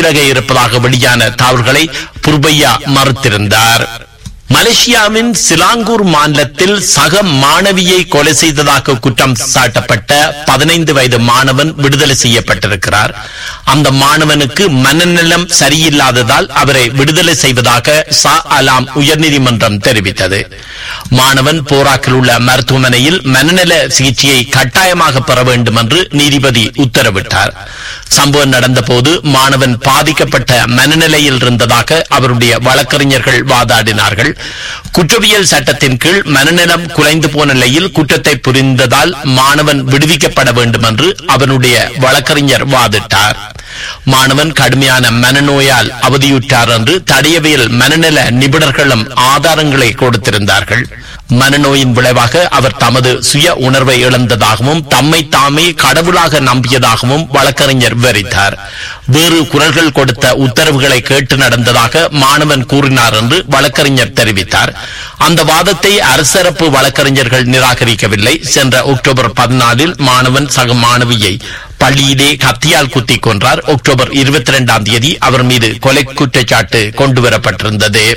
விலக இருப்பதாக வெளியான தகவல்களை புர்பையா மறுத்திருந்தார் மலேசியாவின் சிலாங்கூர் மாநிலத்தில் சக மாணவியை கொலை செய்ததாக குற்றம் சாட்டப்பட்ட பதினைந்து வயது மாணவன் விடுதலை செய்யப்பட்டிருக்கிறார் அந்த மாணவனுக்கு மனநலம் சரியில்லாததால் அவரை விடுதலை செய்வதாக சா அலாம் உயர்நீதிமன்றம் தெரிவித்தது மாணவன் போராக்கில் உள்ள மருத்துவமனையில் மனநல சிகிச்சையை கட்டாயமாக பெற வேண்டும் என்று நீதிபதி உத்தரவிட்டார் சம்பவம் நடந்தபோது மாணவன் பாதிக்கப்பட்ட மனநிலையில் இருந்ததாக அவருடைய வழக்கறிஞர்கள் வாதாடினார்கள் குற்றவியல் சட்டத்தின் கீழ் மனநலம் குலைந்து போன நிலையில் குற்றத்தை புரிந்ததால் மாணவன் விடுவிக்கப்பட வேண்டும் என்று அவனுடைய வழக்கறிஞர் வாதிட்டார் மாணவன் கடுமையான மனநோயால் அவதியுற்றார் என்று தடயவியல் மனநல நிபுணர்களும் ஆதாரங்களை கொடுத்திருந்தார்கள் மனநோயின் விளைவாக அவர் தமது சுய உணர்வை இழந்ததாகவும் தம்மை தாமே கடவுளாக நம்பியதாகவும் வழக்கறிஞர் விவரித்தார் வேறு குரல்கள் கொடுத்த உத்தரவுகளை கேட்டு நடந்ததாக மாணவன் கூறினார் என்று வழக்கறிஞர் தெரிவித்தார் அந்த வாதத்தை அரசரப்பு வழக்கறிஞர்கள் நிராகரிக்கவில்லை சென்ற அக்டோபர் பதினாலில் மாணவன் சக மாணவியை பள்ளியிலே கத்தியால் குத்திக் கொன்றார் அக்டோபர் இருபத்தி இரண்டாம் தேதி அவர் மீது கொலை குற்றச்சாட்டு கொண்டுவரப்பட்டிருந்தது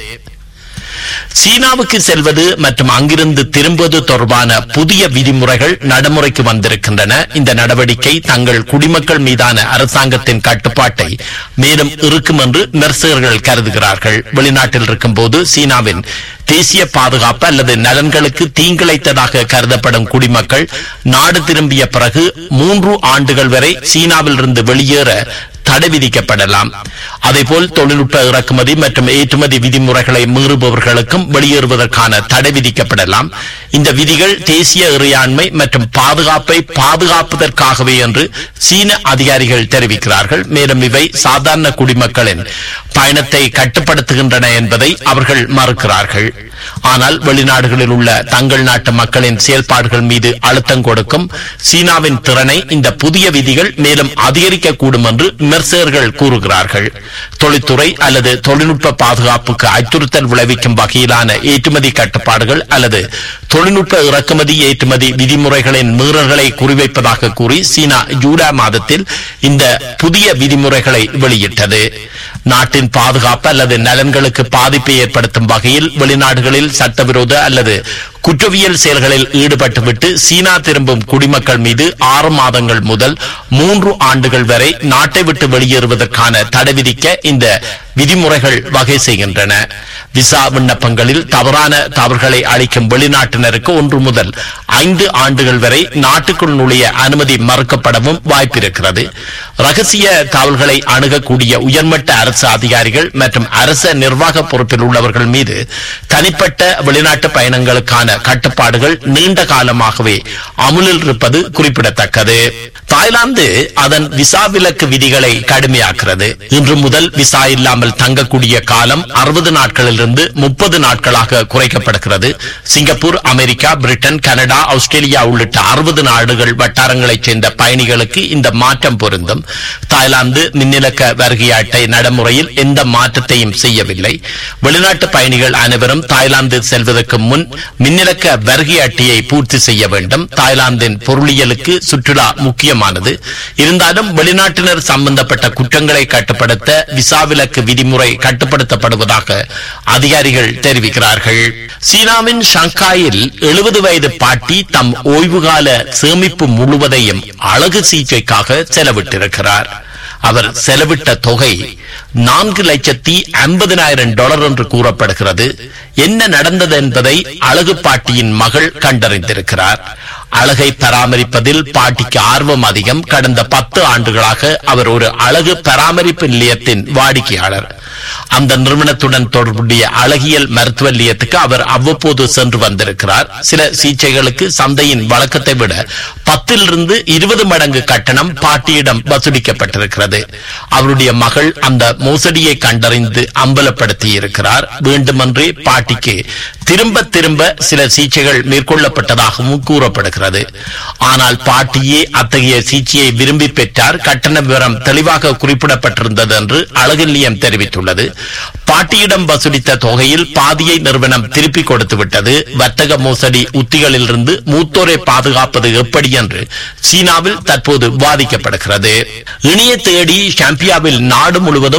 சீனாவுக்கு செல்வது மற்றும் அங்கிருந்து திரும்புவது தொடர்பான புதிய விதிமுறைகள் நடைமுறைக்கு வந்திருக்கின்றன இந்த நடவடிக்கை தங்கள் குடிமக்கள் மீதான அரசாங்கத்தின் கட்டுப்பாட்டை மேலும் இருக்கும் என்று விமர்சகர்கள் கருதுகிறார்கள் வெளிநாட்டில் இருக்கும்போது சீனாவின் தேசிய பாதுகாப்பு அல்லது நலன்களுக்கு தீங்கிழைத்ததாக கருதப்படும் குடிமக்கள் நாடு திரும்பிய பிறகு மூன்று ஆண்டுகள் வரை சீனாவிலிருந்து வெளியேற தடை விதிக்கப்படலாம் அதேபோல் தொழில்நுட்ப இறக்குமதி மற்றும் ஏற்றுமதி விதிமுறைகளை மீறுபவர்களுக்கும் வெளியேறுவதற்கான தடை விதிக்கப்படலாம் இந்த விதிகள் தேசிய இறையாண்மை மற்றும் பாதுகாப்பை பாதுகாப்பதற்காகவே என்று சீன அதிகாரிகள் தெரிவிக்கிறார்கள் மேலும் இவை சாதாரண குடிமக்களின் பயணத்தை கட்டுப்படுத்துகின்றன என்பதை அவர்கள் மறுக்கிறார்கள் ஆனால் வெளிநாடுகளில் உள்ள தங்கள் நாட்டு மக்களின் செயல்பாடுகள் மீது அழுத்தம் கொடுக்கும் சீனாவின் திறனை இந்த புதிய விதிகள் மேலும் அதிகரிக்கக்கூடும் என்று விமர்சகர்கள் கூறுகிறார்கள் தொழில்துறை அல்லது தொழில்நுட்ப பாதுகாப்புக்கு அச்சுறுத்தல் விளைவிக்கும் வகையிலான ஏற்றுமதி கட்டுப்பாடுகள் அல்லது தொழில்நுட்ப இறக்குமதி ஏற்றுமதி விதிமுறைகளின் மீறல்களை குறிவைப்பதாக கூறி சீனா ஜூடா மாதத்தில் இந்த புதிய விதிமுறைகளை வெளியிட்டது நாட்டின் பாதுகாப்பு அல்லது நலன்களுக்கு பாதிப்பை ஏற்படுத்தும் வகையில் வெளிநாடுகளில் சட்டவிரோத அல்லது குற்றவியல் செயல்களில் ஈடுபட்டுவிட்டு சீனா திரும்பும் குடிமக்கள் மீது ஆறு மாதங்கள் முதல் மூன்று ஆண்டுகள் வரை நாட்டை விட்டு வெளியேறுவதற்கான தடை விதிக்க இந்த விதிமுறைகள் வகை செய்கின்றன விசா விண்ணப்பங்களில் தவறான தவறுகளை அளிக்கும் வெளிநாட்டினருக்கு ஒன்று முதல் ஐந்து ஆண்டுகள் வரை நாட்டுக்குள் நுழைய அனுமதி மறுக்கப்படவும் வாய்ப்பிருக்கிறது ரகசிய தகவல்களை அணுகக்கூடிய உயர்மட்ட அரசு அதிகாரிகள் மற்றும் அரச நிர்வாக பொறுப்பில் உள்ளவர்கள் மீது தனிப்பட்ட வெளிநாட்டு பயணங்களுக்கான கட்டுப்பாடுகள் நீண்ட காலமாகவே அமுலில் இருப்பது குறிப்பிடத்தக்கது தாய்லாந்து அதன் விசா விலக்கு விதிகளை கடுமையாக்குறது இன்று முதல் விசா இல்லாமல் தங்கக்கூடிய காலம் அறுபது நாட்களிலிருந்து முப்பது நாட்களாக குறைக்கப்படுகிறது Singapore America Britain Canada Australia உள்ளிட்ட அறுபது நாடுகள் வட்டாரங்களைச் சேர்ந்த பயணிகளுக்கு இந்த மாற்றம் பொருந்தும் தாய்லாந்து மின்னிலக்க வருகை அட்டை நடைமுறையில் எந்த மாற்றத்தையும் செய்யவில்லை வெளிநாட்டு பயணிகள் அனைவரும் தாய்லாந்து செல்வதற்கு முன் மின்னிலக்க வருகை அட்டையை பூர்த்தி செய்ய வேண்டும் தாய்லாந்தின் பொருளியலுக்கு சுற்றுலா முக்கியமானது இருந்தாலும் வெளிநாட்டினர் சம்பந்தப்பட்ட குற்றங்களை கட்டுப்படுத்த விசா விலக்கு விதிமுறை கட்டுப்படுத்தப்படுவதாக அதிகாரிகள் தெரிவிக்கிறார்கள் சீனாவின் ஷங்காயில் எழுபது வயது பாட்டி தம் ஓய்வுகால சேமிப்பு முழுவதையும் அழகு சிகிச்சைக்காக செலவிட்டிருக்கிறார் அவர் செலவிட்ட தொகை நான்கு லட்சத்தி ஐம்பதினாயிரம் டாலர் என்று கூறப்படுகிறது என்ன நடந்தது என்பதை அழகு பாட்டியின் மகள் கண்டறிந்திருக்கிறார் அழகை பராமரிப்பதில் பாட்டிக்கு ஆர்வம் அதிகம் கடந்த பத்து ஆண்டுகளாக அவர் ஒரு அழகு பராமரிப்பு நிலையத்தின் வாடிக்கையாளர் அந்த நிறுவனத்துடன் தொடர்புடைய அழகியல் மருத்துவ நிலையத்துக்கு அவர் அவ்வப்போது சென்று வந்திருக்கிறார் சில சிகிச்சைகளுக்கு சந்தையின் வழக்கத்தை விட பத்திலிருந்து இருபது மடங்கு கட்டணம் பாட்டியிடம் வசூலிக்கப்பட்டிருக்கிறது அவருடைய மகள் அந்த மோசடியை கண்டறிந்து அம்பலப்படுத்தி இருக்கிறார் வேண்டுமென்றே பாட்டிக்கு திரும்ப திரும்ப சில சிகிச்சைகள் மேற்கொள்ளப்பட்டதாகவும் கூறப்படுகிறது ஆனால் பாட்டியே அத்தகைய சிகிச்சையை விரும்பி பெற்றார் கட்டண விவரம் தெளிவாக குறிப்பிடப்பட்டிருந்தது என்று அழகு நிலையம் தெரிவித்துள்ளது பாட்டியிடம் வசூலித்த தொகையில் பாதியை நிறுவனம் திருப்பிக் கொடுத்து விட்டது வர்த்தக மோசடி உத்திகளிலிருந்து மூத்தோரை பாதுகாப்பது எப்படி என்று சீனாவில் தற்போது விவாதிக்கப்படுகிறது இணைய தேடி சாம்பியாவில் நாடு முழுவதும்